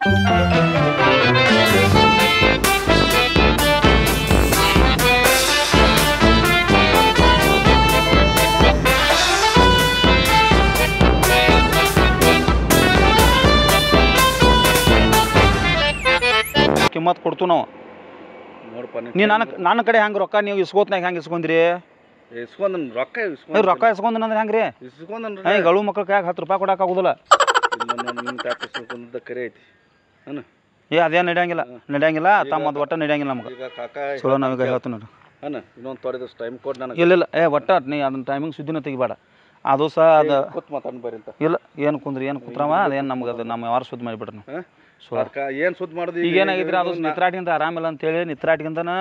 ಕಿಮ್ಮತ್ ಕೊಡ್ತು ನಾವು ನೋಡಪ್ಪ ನೀ ನನ್ನ ನನ್ನ ಕಡೆ ಹೆಂಗೆ ರೊಕ್ಕ ನೀವು ಇಸ್ಕೋತ್ನಾಗ ಹೆಂಗೆ ಇಸ್ಕೊಂಡ್ರಿ ಇಸ್ಕೊಂಡ್ ರೊಕ್ಕ ಏ, ಇಸ್ಕೊಂಡ್ ರೊಕ್ಕ ಇಸ್ಕೊಂಡ್ನಂದ್ರೆ ಹೆಂಗೆ ರೀ ಇಸ್ಕೊಂಡ್ ಏ ಗಳು ಮಕ್ಳ ಕೈಯಾಗ ಹತ್ತು ರೂಪಾಯಿ ಕೊಡಕ್ಕೆ ಆಗುದಿಲ್ಲ ನಿಮ್ಮ ತಾತ ಇಸ್ಕೊಂಡ್ ಕರೆ ಐತಿ ಅನ್ನ ಏ ಅದೇನು ನಡೆಯಂಗಿಲ್ಲ ನಡೆಯಂಗಿಲ್ಲ ತಮ್ಮದು ಒಟ್ಟ ನಡೆಯಂಗಿಲ್ಲ ನಮ್ಗೆ ಈಗ ಕಾಕ ಚಲೋ ನಾವೀಗ ಹೇಳ್ತೀನಿ ನೋಡು ಅನ್ನ ಇನ್ನೊಂದು ತೊಡೆದಷ್ಟು ಟೈಮ್ ಕೊಟ್ಟು ನನಗೆ ಇಲ್ಲ ಇಲ್ಲ ಏ ಒಟ್ಟ ನೀ ಅದನ್ನ ಟೈಮಿಂಗ್ ಸುದ್ದಿನ ತೆಗಿಬೇಡ ಅದು ಸಹ ಅದು ಕೂತ್ ಮಾತಾಡ್ ಬರ್ರಿ ಅಂತ ಇಲ್ಲ ಏನು ಕುಂದ್ರಿ ಏನು ಕುತ್ರವ ಅದೇನು ನಮ್ಗೆ ಅದು ನಮ್ಮ ಯಾರು ಸುದ್ದಿ ಮಾಡಿಬಿಡ್ರಿ ನೀವು ಹಾಂ ಸುಳ್ಳು. ಅದಕ್ಕ ಏನು ಸುದ್ದಿ ಮಾಡೋದು ಈಗ ಏನಾಗಿದ್ರಿ ಅದು ನಿತ್ರಾಟಿಗಿಂತ ಆರಾಮಿಲ್ಲ ಅಂತೇಳಿ ನಿತ್ರಾಟಿಗಿಂತನ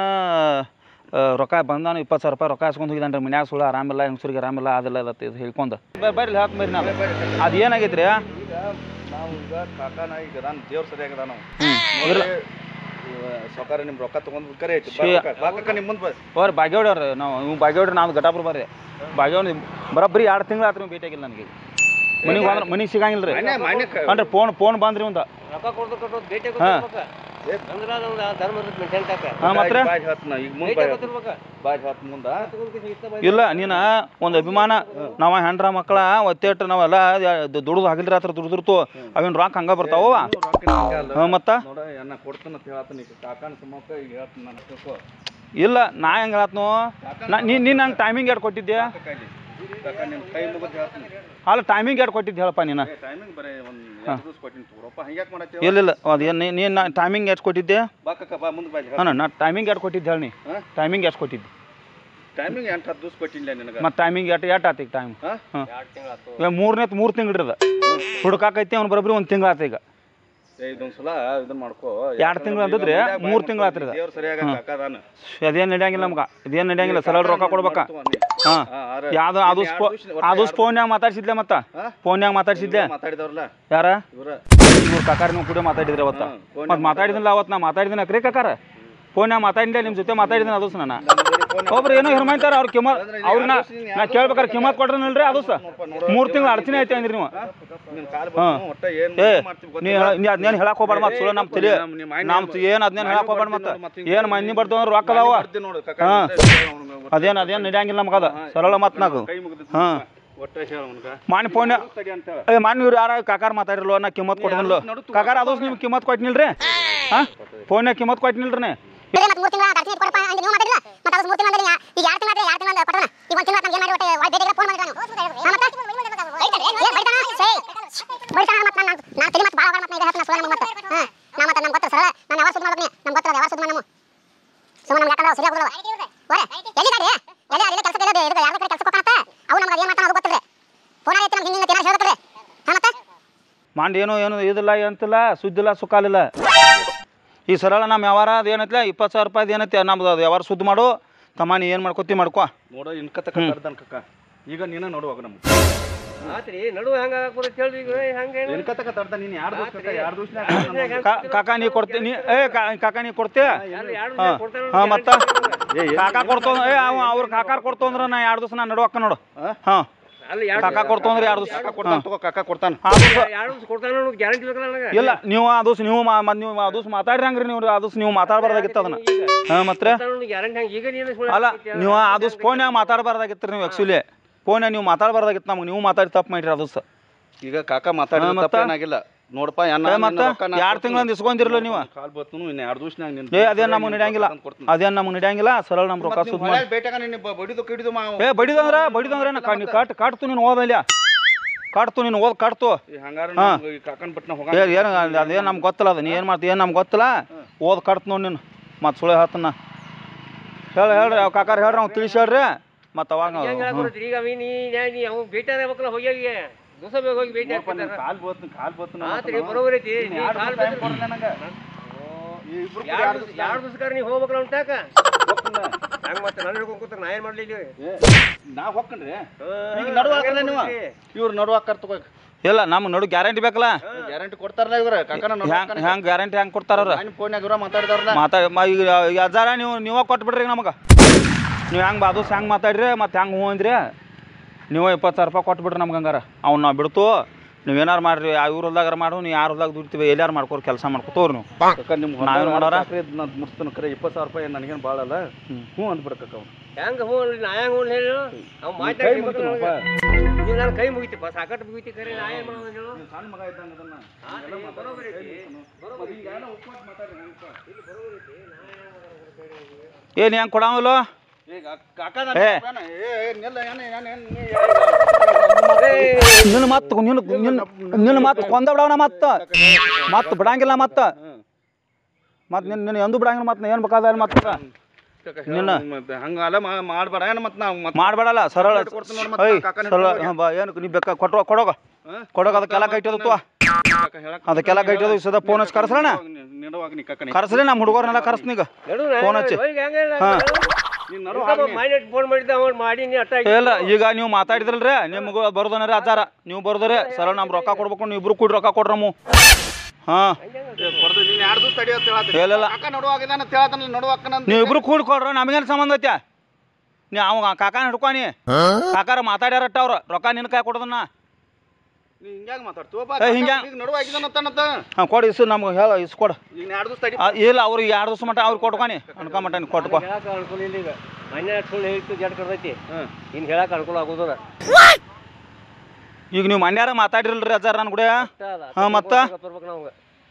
ಆ, ರೊಕ್ಕ ಬಂದಾನು ಇಪ್ಪತ್ತು ಸಾವಿರ ರೂಪಾಯಿ ರೊಕ್ಕ ಇಸ್ಕೊಂಡು ಹೋಗಿದ್ದಾನೆ ರೀ ಮನ್ಯಾಗ ಸುಳ್ಳು ಆರಾಮಿಲ್ಲ ಹೆಂಗಸ್ರಿಗೆ ಆರಾಮಿಲ್ಲ ಅದೆಲ್ಲ ಅದತ್ತೆ ಇದು ಹೇಳ್ಕೊಂಡು ಬರ್ರಿ ಹಾಕಿ ಬರ್ರಿ ನಾವು ಅದು ಏನಾಗೈತ್ರಿ ಈಗ ನಾವು ಈಗ ಕಾಕನ ಈಗ ನಾನು ದೇವ್ರ ಸರಿಯಾಗದ ನಾವು ಇಲ್ಲ. ಸೊಕಾರ ನಿಮ್ಮ ರೊಕ್ಕ ತೊಗೊಂಡು ಕರೆ ಐತಿ ಶೇ. ಬಾಕಕ್ಕ ನಿಮ್ಮ ಮುಂದೆ ಬರ್ರಿ ಅವ್ರು ಬಾಗೇವಾಡ್ರಿ ನಾವು ನೀವು ಬಾಗೇವಾಡ್ರಿ ನಾವು ಘಟಾಪುರ ಬರ್ರಿ ಬಾಗೇವಾಡ ಬರೋಬ್ಬರಿ ಎರಡು ತಿಂಗಳು ಆತ್ರಿ ನೀವು ಭೇಟಿಯಾಗಿಲ್ಲ ನನಗೆ ಮನೆಗೆ ಬಂದ್ರೆ ಮನೆಗೆ ಸಿಗಂಗಿಲ್ಲ ರೀ ಮಾನ್ಯ ಮಾನ್ಯ ಕ- ಅಂದ್ರೆ ಫೋನ್ ಫೋನ್ ಬಂದ್ರಿ ಒಂದು ರೊಕ್ಕ ಕೊಡ್ದು ಕೊಟ್ಟೋದು ಭೇಟಿ ಹಾ. ಏ, ಅಂದ್ರೆ ಅದೊಂದು ಧರ್ಮ ಇರುತ್ತೆ ಮೆಂಟೇನ್ ಕಾಕ ಹಾಂ ಮತ್ತೆ ಬಾಜ್ ಹಾತ್ ನಾ ಈಗ ಮುಂದೆ ಭೇಟಿ ಗೊತ್ತಿರ್ಬೇಕ ಬಾಜ್ ಹಾತ್ ಮುಂದ ಇಲ್ಲ ನೀನು ಒಂದು ಅಭಿಮಾನ ನಾವ ಹೆಂಡ್ರ ಮಕ್ಕಳ ಒತ್ತೇಟ್ ನಾವೆಲ್ಲ ದುಡ್ದು ಹಗಲ್ ರಾತ್ರಿ ದುಡ್ದಿರ್ತು ಅವೇನು ರೊಕ್ಕ ಹಂಗ ಬರ್ತಾವ ರೊಕ್ಕ ಹಿಂಗ ಅಲ್ಲ. ಹಾಂ ಮತ್ತ ನೋಡ ಅನ್ನ ಕೊಡ್ತಾನ ಅಂತ ಹೇಳತ್ತಾನ ಈಗ ಕಾಕನ ಸುಮ್ಮಕ್ಕ ಈಗ ಹೇಳ್ತಾನ ನಾನು ತಿಳ್ಕೊ ಇಲ್ಲ ನಾ ಹೆಂಗೆ ಹೇಳತ್ನು ನಾ ನೀ ನೀನು ನಂಗೆ ಟೈಮಿಂಗ್ ಎರಡು ಕೊಟ್ಟಿದ್ದೆ ಕಾಕಾಲಿ ಕಾಕ ನಿನ್ನ ಕೈ ಮುಗಿದು ಹೇಳ್ತಾನೆ ಅಲ್ಲ ಟೈಮಿಂಗ್ ಎರಡು ಕೊಟ್ಟಿದ್ದು ಹೇಳಪ್ಪ ನೀನು ಏ ಟೈಮಿಂಗ್ ಬರೀ ಒಂದು ಎರಡು ದಿವಸ ಕೊಟ್ಟಿನಿ ತಗೋರಪ್ಪ ಹಂಗ್ಯಾಕೆ ಮಾಡತ್ತೀವ ಇಲ್ಲ ಇಲ್ಲ ಅದು ಏನು ನೀನು ನಾ ಟೈಮಿಂಗ್ ಎಷ್ಟು ಕೊಟ್ಟಿದ್ದೆ ಬಾ ಕಾಕ ಬಾ ಮುಂದೆ ಬಾಜ್ ಹಾಂ ನಾ ಟೈಮಿಂಗ್ ಎರಡು ಕೊಟ್ಟಿದ್ದು ಹೇಳಿ ನೀ ಹಾ? ಟೈಮಿಂಗ್ ಎಷ್ಟು ಕೊಟ್ಟಿದ್ದೆ ಟೈಮಿಂಗ್ ಎಂಟು ಹತ್ತು ದಿವಸ ಕೊಟ್ಟಿಲ್ಲ ನಿನಗೆ ಮತ್ತು ಟೈಮಿಂಗ್ ಎಷ್ಟು ಎಷ್ಟು ಆತು ಈಗ ಟೈಮ್ ಹಾಂ ಹಾಂ ಎರಡು ತಿಂಗಳು ಆತು ಇವಾಗ ಮೂರನೇ ಮೂರು ತಿಂಗಳು ಇರದ ಹುಡುಕಾಕೈತಿ ಅವ್ನು ಬರೋಬ್ಬರಿ ಒಂದು ತಿಂಗಳು ಆತ ಈಗ ಏ ಇದೊಂದು ಸಲ ಇದನ್ನ ಮಾಡ್ಕೋ ಎರಡ್ ತಿಂಗ್ಳು ಅಂದಿದ್ರೆ ಮೂರ್ ತಿಂಗ್ಳು ಆತ್ರಿ ಇದು. ದೇವ್ರ ಸರಿಯಾಗ ಕಾಕ ಅದಾನ ಅದೇನು ನಡೆಯಂಗಿಲ್ಲ ನಮ್ಗೆ ಇದೇನು ನಡೆಯಂಗಿಲ್ಲ ಸಲ ರೊಕ್ಕ ಕೊಡ್ಬೇಕಾ ಹಾಂ ಹಾ, ಆರ- ಯಾವ್ದು ಅದು ಇನ್ನು ಸ್ಪೋ ಎರಡು ದಿವ್ಸ- ಒಟ್ಟು ಅದು ಎರಡು ಫೋನ್ಯಾಗ ಮಾತಾಡ್ಸಿದ್ಲೆ ಮತ್ತ ಹಾ? ಫೋನ್ಯಾಗ ಮಾತಾಡ್ಸಿದ್ದೆ ದಿವ್ಸ ಮಾತಾಡಿದವ್ರಲ್ಲ ಯಾರ ಇವ್ರ ಇವ್ರು ಕಾಕಾರ ನೀವು ಕೂಡ ಮಾತಾಡಿದ್ರಿ ಅವತ್ತ ಹಾ, ಫೋನ್ಯಾಗ ಮತ್ತೆ ಮಾತಾಡಿದಿಲ್ಲ ಅವತ್ತು ನಾ ಮಾತಾಡಿದಿನ ಅಕ್ರಿ ಕಾಕಾರ ಫೋನ್ಯಾಗ ಮಾತಾಡಿದ್ದೆ ನಿಮ್ಮ ಜೊತೆ ಮಾತಾಡಿದ್ದೀನಿ ಅದು ನಾನು ನನ್ನ ಬರೀ ಫೋನ್ ಒಬ್ರು ಏನೋ ಹಿರ್ಮಂತಾರ ಅವ್ರ ಕಿಮ್ಮತ್ ಅವ್ರನ್ನ ನಾ ಕೇಳ್ಬೇಕಾರೆ ಕಿಮ್ಮತ್ ಕೊಟ್ರನಲ್ರಿ ಅದು ಸಹ ಮೂರು ತಿಂಗಳು ಅಡಚಣೆ ಐತೆ ಅಂದ್ರಿ ನೀವು ನಿನ್ನ ಕಾಲ್ ಹಾ. ಬಂತು, ಒಟ್ಟ ಏನ್ ಏ ಮಾಡ್ತೀವಿ ನೀ ಗೊತ್ತಿಲ್ಲ. ನೀ ಅದನ್ನೇನು ಹೇಳಕ್ ಹೋಗ್ಬೇಡ ಮತ್ತೆ ಸುಳ್ಳು ನಮ್ಮ ತಲೆ ನಮ್ಮ- ನಿಮ್ಮ ಮನೆ ನಮ್ಮ ಏನು ಅದನ್ನೇನು ಹೇಳಕ್ ಹೋಗ್ಬೇಡ ಮತ್ತೆ ಮತ್ತೆ ಏನು ಮಣ್ಣಿ ಬರ್ತಾವ ಅಂದ್ರೆ ರೊಕ್ಕ ಅದಾವ ಬರ್ತೀನಿ ನೋಡು ಕಾಕ, ಹಾ. ಅವ್ನು ಅದೇನು ಅದೇನು ನಡೆಯಂಗಿಲ್ಲ ನಮ್ಗೆ ಅದ ಸರಳ ಮಾತು ನಾವು ಕೈ ಮುಗಿದು ಹಾಂ ಒಟ್ಟ ಹೇಳ ಅವ್ನ್ಗ. ಮಾನಿ ಫೋನ್ ತಡಿ ಅಂತ ಹೇಳ. ಏ ಮಾನ್ ಇವ್ರು ಯಾರ ಕಾಕಾರ ಮಾತಾಡಿರ್ಲೋ ನಾ ಕಿಮ್ಮತ್ ಕೊಟ್ಟಿದ್ಲು ಕಾಕಾರ ಅದು ನಿಮ್ಗೆ ಕಿಮ್ಮತ್ ಕೊಟ್ಟಿನಿಲ್ರಿ ಹಾಂ ಫೋನ್ಯಾಗ ಕಿಮ್ಮತ್ ಕೊಟ್ಟಿನಿಲ್ರಿ ನೀ ಮತ್ತೆ ಮೂರು ತಿಂಗಳ ಅರ್ಜಿ ಕೊಡಪ್ಪ ಅಂದ್ರೆ ನೀವು ಮಾತಾಡಿಲ್ಲ ಮತ್ತೆ ಅದು ಮೂರು ತಿಂಗಳ ಅಂದ್ರೆ ಈಗ ಎರಡು ತಿಂಗಳ ಎರಡು ತಿಂಗಳ ಕೊಟ್ಟಣ ಈಗ ಒಂದು ತಿಂಗಳ ನಮ್ಗೆ ಏನು ಮಾಡಿ ಒಟ್ಟು ಒಳ್ಳೆ ಬೇರೆ ಫೋನ್ ಮಾಡಿದ್ರು ನಾನು ಬೈತಾನ ಮತ್ತೆ ನಾನು ನಾನು ತಲೆ ಮತ್ತೆ ಭಾಳ ಮತ್ತೆ ಈಗ ಹೇಳ್ತಾನೆ ಸುಳ್ಳು ಮತ್ತೆ ಹಾಂ ನಾ ಮತ್ತೆ ನಮ್ಗೆ ಗೊತ್ತಿಲ್ಲ ಸರಳ ನಾನು ಯಾವಾಗ ಸುದ್ದಿ ಮಾಡ್ತೀನಿ ನಮ್ಗೆ ಗೊತ್ತಿಲ್ಲ ಯಾವಾಗ ಸುದ್ದಿ ನಮ್ಮ ಸುಮ್ಮನೆ ನಮ್ಗೆ ಯಾಕಂದ್ರೆ ಸರಿ ಆಗೋದಿಲ್ಲ ಹೊರೆ ಎಲ್ಲಿದ್ದಾರೆ ಎಲ್ಲಿ ಅಲ್ಲಿ ಕೆಲಸ ಇಲ್ಲ ಇದು ಯಾರ ಕಡೆ ಕೆಲಸ ಕೊಟ್ಟಾನತ್ತ ಅವು ನಮ್ಗೆ ಏನು ಮಾಡ್ತಾನೆ ಅದು ಗೊತ್ತಿಲ್ಲ ಫೋನ್ ಐತಿ ನಮ್ಗೆ ಹಿಂಗೆ ಏನಾರು ಹೇಳ್ಬೇಕ್ರಿ ಹಾಂ ಮತ್ತೆ ಮಂಡ್ ಏನೋ ಏನು ಇದಿಲ್ಲ ಅಂತಿಲ್ಲ ಸುದ್ದಿಲ್ಲ ಸುಖಾಲಿಲ್ಲ ಈ ಸರಳ ನಮ್ಮ ವ್ಯವಹಾರ ಅದು ಏನೈತಿಲ್ಲ ಇಪ್ಪತ್ತು ಸಾವಿರ ರೂಪಾಯಿ ಏನೈತಿ ನಮ್ದು ಅದು ವ್ಯವಹಾರ ಸುದ್ದಿ ಮಾಡು ತಮ್ಮ ನೀ ಏನು ಮಾಡ್ಕೊತಿ ಮಾಡ್ಕೊ ನೋಡ ಇನ್ಕ ತಕ ತರ್ದಾನ ಕಕ್ಕ ಈಗ ನೀನ ನೋಡುವಾಗ ನಮ್ಗೆ ಆತ್ರಿ ನಡು ಹೆಂಗ ಆಗ್ಬೋದು ಹೇಳ್ರಿ ಈಗ ಹಂಗೆ ಇನ್ಕ ತಕ ತರ್ದ ನೀನ್ ಎರಡು ದಿವಸ ಕಕ್ಕ ಎರಡು ದಿವಸ ಕಾ- ಕಾಕ ನೀ ಕೊಡ್ತಿ ನೀ ಏ ಕಾ- ಕಾಕ ನೀ ಕೊಡ್ತೀಯ ಎರಡು ಹಾಂ ಕೊಡ್ತಾನೆ ಹಾಂ ಮತ್ತೆ ಕಾಕ ಕೊಡ್ತೋ ಏ ಅವ ಅವ್ರು ಕಾಕಾರ ಕೊಡ್ತೋ ಅಂದ್ರೆ ನಾ ಎರಡು ದಿವಸ ನಾ ನಡುವಕ್ಕ ನೋಡು ಹಾಂ ಅಲ್ಲಿ ಎರಡು ಕಾಕ ಕೊಡ್ತೋ ಅಂದ್ರೆ ಎರಡು ದಿವಸ ಕಾಕ ಕೊಡ್ತಾನ ತಗೋ ಕಾಕ ಕೊಡ್ತಾನ ಆ ದಿವ್ಸ ಎರಡು ದಿವಸ ಕೊಡ್ತಾನೆ ಅನ್ನೋದು ಗ್ಯಾರಂಟಿ ಬೇಕಲ್ಲ ನನಗೆ ಇಲ್ಲ ನೀವು ಆ ದಿವ್ಸ ನೀವು ಮಾ- ಮ- ನೀವು ಆ ದಿವ್ಸ ಮಾತಾಡ್ರಂಗ್ರಿ ನೀವು ಆ ದಿವ್ಸ ನೀವು ಮಾತಾಡಬಾರ್ದಾಗಿತ್ತು ಅದನ್ನ ಹಾಂ ಮತ್ತೆ ಗ್ಯಾರಂಟಿ ಹಂಗೆ ಈಗ ನೀನು ಸುಳ್ಳು ಅಲ್ಲ ಹೇಳ್ತಿದ್ಯಾ? ನೀವು ಆ ದಿವ್ಸ ಫೋನ್ಯಾಗ ಮಾತಾಡಬಾರ್ದಾಗಿತ್ತು ನೀವು ಆ್ಯಕ್ಚುಲಿ ಫೋನ್ಯಾಗ ನೀವು ಮಾತಾಡಬಾರ್ದಾಗಿತ್ತು ನಮ್ಗೆ ನೀವು ಮಾತಾಡಿ ತಪ್ಪು ಮಾಡಿರಿ ಆ ದಿವ್ಸ ಈಗ ಕಾಕ ಮಾತಾಡಿದ ಹಾ, ಮತ್ತ? ತಪ್ಪೇನಾಗಿಲ್ಲ ನೋಡಪ್ಪ ಏ, ಮತ್ತೆ ಎರಡು ತಿಂಗಳಿಂದ ಇಸ್ಕೊಂಡಿರಲ್ಲ ನೀವು ಕಾಲ್ ಬತ್ತು ಇನ್ನು ಎರಡು ದಿವಸನಾಗ ನಿನ್ ಏ ಅದೇನು ನಮಗೆ ನಡೆಯಂಗಿಲ್ಲ ಅದೇನು ನಮಗೆ ನಡೆಯಂಗಿಲ್ಲ ಸರಳ ನಮ್ಮ ರೊಕ್ಕ ಸುದ್ದಿ ಮಾಡಿ ಬೇಟಾಗ ನಿನ್ನ ಬ- ಬಡಿದು ಕಿಡಿದು ಮಾ ಏ ಬಡಿದಂದ್ರ ಬಡಿದಂದ್ರೆ ನಾ ಕಣ್ಣು ಕಾಟ್ ಕಾಟ್ತು ನೀನು ಓದಲ್ಲ ಕಾಟ್ತು ನೀನು ಓದ್ ಕಾಟ್ತು ಈ ಹಂಗಾರ ಹಾ. ನಮ್ಗ್ ಈ ಕಾಕನ್ ಬಟ್ನ ಹೋಗ ಏ ಏನು ಅದೇನು ನಮ್ಗೆ ಗೊತ್ತಿಲ್ಲ ಅದು ನೀ ಏನು ಮಾಡ್ತಿ ಏನು ನಮ್ಗೆ ಗೊತ್ತಿಲ್ಲ ಓದ್ ಕಾಟ್ತು ನೋಡಿ ನೀನು ಮತ್ತು ಸುಳ್ಳು ಹೇಳ್ತಾನ ಹೇಳಿ ಹೇಳ್ರಿ ಅವ್ ಕಾಕಾರ ಹೇಳ್ರಿ ಅವ್ನು ತಿಳಿಸಿ ಹೇಳ್ರಿ ಮತ್ತು ಅವಾಗ ಹೆಂಗ್ ಹ್ಞೂ. ಹೇಳ್ಕೊಡ್ತೀರಿ? ಈಗ ಅವಿ ನೀ ನೀ- ನೀ ಅವ್ನು ಭೇಟಿ ಆಗ್ಬೇಕಲ್ಲ ಹೋಗ್ಯಾವಿಗೆ ದಿವಸ ಬೇಗ ಹೋಗಿ ಭೇಟಿ ಆಗ್ತಾನೆ ಕಾಲ್ ಬತ್ತು ಕಾಲ್ ಬತ್ತು ಆತ್ರಿ ಬರೋಬರ್ ಐತಿ ನೀ ಕಾಲ್ ಟೈಮ್ ಬಿದ್ರೆ- ಕೊಡ್ರಿ ನನಗೆ ಇಬ್ರು ಕೂಡಿ ಎರಡು ಎರಡು ದಿವ್ಸ ಎರಡು ದಿವಸಕಾರ ನೀವು ಹೋಗ್ಬೇಕಲ್ಲ ಉಂಟಾಕ ಹೋಗ್ತೀನಿ. ಹಂಗೆ ಮತ್ತೆ ನಾನು ಹಿಡ್ಕೊಂಡು ಕೂತ್ರೆ ನಾ ಏನು ಮಾಡಲಿ ಇಲ್ಲಿ ಏ, ನಾ ಹೋಗ್ಕನ್ರಿ ಈಗ ನಡುವ ಹಾಕಲ್ಲ ನೀವು ಇವ್ರು ನಡುವ ಹಾಕರ್ ತಗೋ ಇಲ್ಲ ನಮ್ಮ ನಡು ಗ್ಯಾರಂಟಿ ಬೇಕಲ್ಲ ಗ್ಯಾರಂಟಿ ಕೊಡ್ತಾರಲ್ಲ ಇವ್ರ ಕಾಕನ ಹ್ಯಾಂಗ ಹ್ಯಾಂಗ ಗ್ಯಾರಂಟಿ ಹೆಂಗೆ ಕೊಡ್ತಾರ ಅವ್ರು ನಾನು ಫೋನ್ಯಾಗ ಇವ್ರ ಮಾತಾಡಿದವ್ರಲ್ಲ ಮಾತಾಡಿ ಮ- ಈಗ ಈಗ ಅಜ್ಜಾರ ನೀವು ನೀವೇ ಕೊಟ್ಬಿಡ್ರಿ ನಮಗೆ ನೀವು ಹೆಂಗೆ ಬಾದೂಸ್ ಹೆಂಗೆ ಮಾತಾಡ್ರಿ ಮತ್ತು ಹೆಂಗೆ ಹ್ಞೂ ಅಂದ್ರಿ ನೀವೇ ಇಪ್ಪತ್ತು ಸಾವಿರ ರೂಪಾಯಿ ಕೊಟ್ಬಿಡ್ರಿ ನಮ್ಗೆ ಹಂಗಾರ ಅವ್ನು ನಾವು ಬಿಡ್ತು ನೀವೇನಾರು ಮಾಡ್ರಿ ಆ ಇವ್ರ ಹೊಲ್ದಾಗಾರ ಮಾಡು ನೀವು ಯಾರು ಹೊಲ್ದಾಗ ದುಡ್ತೀವಿ ಎಲ್ಲಾರು ಮಾಡ್ಕೊರಿ ಕೆಲಸ ಮಾಡ್ಕೊತವ್ರಿ ನೀವು ಕಕ್ಕ ನಿಮ್ಮ ನಾವೇನ್ ಮಾಡೋರ? ನಾನು ಮುಟ್ತಾನೆ ಕರೆ ಇಪ್ಪತ್ತು ಸಾವಿರ ರೂಪಾಯಿ ನನಗೇನು ಭಾಳ ಅಲ್ಲ ಹ್ಞೂ ಅಂದ್ಬಿಡ ಕಕ್ಕ ಅವ್ನು ಹೆಂಗ ಹ್ಞೂ ಅಲ್ರಿ ನಾ ಹೆಂಗ್ ಹ್ಞೂ ಹೇಳು ಅವ್ ಕೈ ಮಾತಾಡಿ ಮುಗಿತೀನಪ್ಪ ನೀವು ನಾನು ಕೈ ಮುಗಿತಿಪ್ಪ ಸಾಕಟ್ಟು ಮುಗಿತಿ ಕರೆ ನಾ ಏನು ಮಾಡೋದು ಹೇಳು ಸಣ್ಣ ಮಗ ಇದ್ದಂಗೆ ಅದನ್ನ ಆ, ಏ, ಬರೋಬ್ಬರಿ ಐತಿ. ಮತ್ತೆ ಹಿಂಗೆಲ್ಲ ಉಪ್ಪಾಟ್ ಮಾತಾಡ್ರಿ ಹೆಂಗಪ್ಪ? ಏನು ಹೆಂಗೆ ಕೊಡಾಮಲ್ಲ ಈಗ ಕಾಕ ಏ. ಏ ಏ, ನಿಲ್ಲ ಏನ ಏನ ಏನ್ ನೀ ನಿನ್ನ ಮತ್ತೆ ನಿನ್ನ ನಿನ್ನ ನಿನ್ನ ಮತ್ತೆ ಕೊಂದ ಬಿಡವನ ಮತ್ತೆ ಮತ್ತೆ ಬಿಡಂಗಿಲ್ಲ ಮತ್ತೆ ಮತ್ತೆ ನಿನ್ನ ನಿನ್ನ ಎಂದು ಬಿಡಂಗಿಲ್ಲ ಮತ್ತೆ ಏನು ಬೇಕಾದ ಮತ್ತೆ ನಿನ್ನ? ಹಂಗಲ್ಲ ಮಾಡ್ಬೇಡ ಏನ ಮತ್ತೆ ನಾವು ಮತ್ತೆ ಮಾಡಬೇಡಲ್ಲ ಸರಳ ಕೊಡ್ತೀನಿ ನೋಡು ಮತ್ತೆ ಐ ಕಾಕನ ಸರಳ ಹಿಡ್ಕೊಂಡು ಹಾಂ ಬಾ ಏನು ನೀ ಬೇಕಾ ಕೊಟ್ಟೋ ಕೊಡೋಗ ಹಾ? ಕೊಡೋಗ ಅದಕ್ಕೆಲ್ಲ ಕೈಟದು ತು ಕಾಕ ಹೇಳಕ್ ಅದಕ್ಕೆಲ್ಲ ಕೈಟದು ಸದ ಫೋನ್ ಹಚ್ಚಿ ಕರ್ಸ್ರಣ ನೆಡವಾಗ ನೀ ಕಾಕನಿ ಕರ್ಸ್ರಿ ನಮ್ಮ ಹುಡುಗರನ್ನೆಲ್ಲ ಕರ್ಸ್ನೀಗ ನಡು ಫೋನ್ ಹಚ್ಚಿ ಹಾಂ ನೀನ್ ನಡು ಮಾಡಿ ಫೋನ್ ಮಾಡಿದ್ದ ಅವ್ನು ಮಾಡಿ ನೀ ಅಟ್ಟ ಇಲ್ಲ ಈಗ ನೀವು ಮಾತಾಡಿದ್ರಲ್ರಿ ನಿಮ್ಗೆ ಬರ್ದನರಿ ಅಜ್ಜಾರ ನೀವು ಬರ್ದ್ರಿ ಸರಳ ನಮ್ಮ ರೊಕ್ಕ ಕೊಡ್ಬೇಕು ನೀವು ಇಬ್ರು ಕೂಡಿ ರೊಕ್ಕ ಕೊಡ್ರಿ ನಮ್ಮ ಹಾಂ ಕೊಡ್ದು ನೀನ್ ಎರಡು ದಿವಸ ತಡಿ ಅಂತ ಹೇಳತ್ತೀನಿ ಇಲ್ಲ ಕಾಕ ನಡುವಾಗಿದ್ದಾನ ಅಂತ ಹೇಳತ್ತಾನ ನಡುವಾಕನ ಅಂತ ನೀವು ಇಬ್ರು ಕೂಡಿ ಕೊಡ್ರ ನಮಗೇನು ಸಂಬಂಧ ಐತೆ ನೀ ಅವ ಕಾಕಾನ ಹಿಡ್ಕೊನಿ ಕಾಕಾರ ಮಾತಾಡ್ಯಾರಟ್ಟ ಅವ್ರು ರೊಕ್ಕ ನಿನ್ನ ಕೈ ಕೊಡೋದನ್ನ ನೀ ಹಿಂಗ್ಯಾಗ ಮಾತಾಡ್ತೀವಪ್ಪ ಏ, ಹಿಂಗ್ಯಾ- ಈಗ ನಡುವಾಗಿದ್ದಾನ ಅಂತನತ್ತ ಹಾಂ ಕೊಡು ಇಸು ನಮ್ಗೆ ಹೇಳ ಇಸ್ ಕೊಡು ಈಗ ಎರಡು ದಿವಸ ತಡಿ ಆ, ಇಲ್ಲ ಅವ್ರಿಗೆ ಎರಡು ದಿವಸ ಮಟ್ಟ ಅವ್ರಿಗೆ ಕೊಟ್ಕೊನಿ ಅನ್ಕ ಮಟ್ಟ ನೀ ಕೊಟ್ಕೊ ಹೇಳಕ್ಕೆ ಅನುಕೂಲ ಇಲ್ಲ ಈಗ ಮನೆ ಸುಳ್ಳು ಹೇಳ್ತು ಜಡ್ ಕರ್ದೈತಿ ಹ್ಮ್ ಇನ್ನು ಹೇಳಕ್ಕೆ ಅನುಕೂಲ ಆಗೋದಿಲ್ಲ ಈಗ ನೀವು ಮನ್ಯಾರ ಮಾತಾಡಿರಲ್ರಿ ಅಜ್ಜಾರ ನನ್ನ ಕೂಡ ಅಷ್ಟ ಅದ ಹಾ, ಮತ್ತ? ಬರ್ಬೇಕು ನಾವು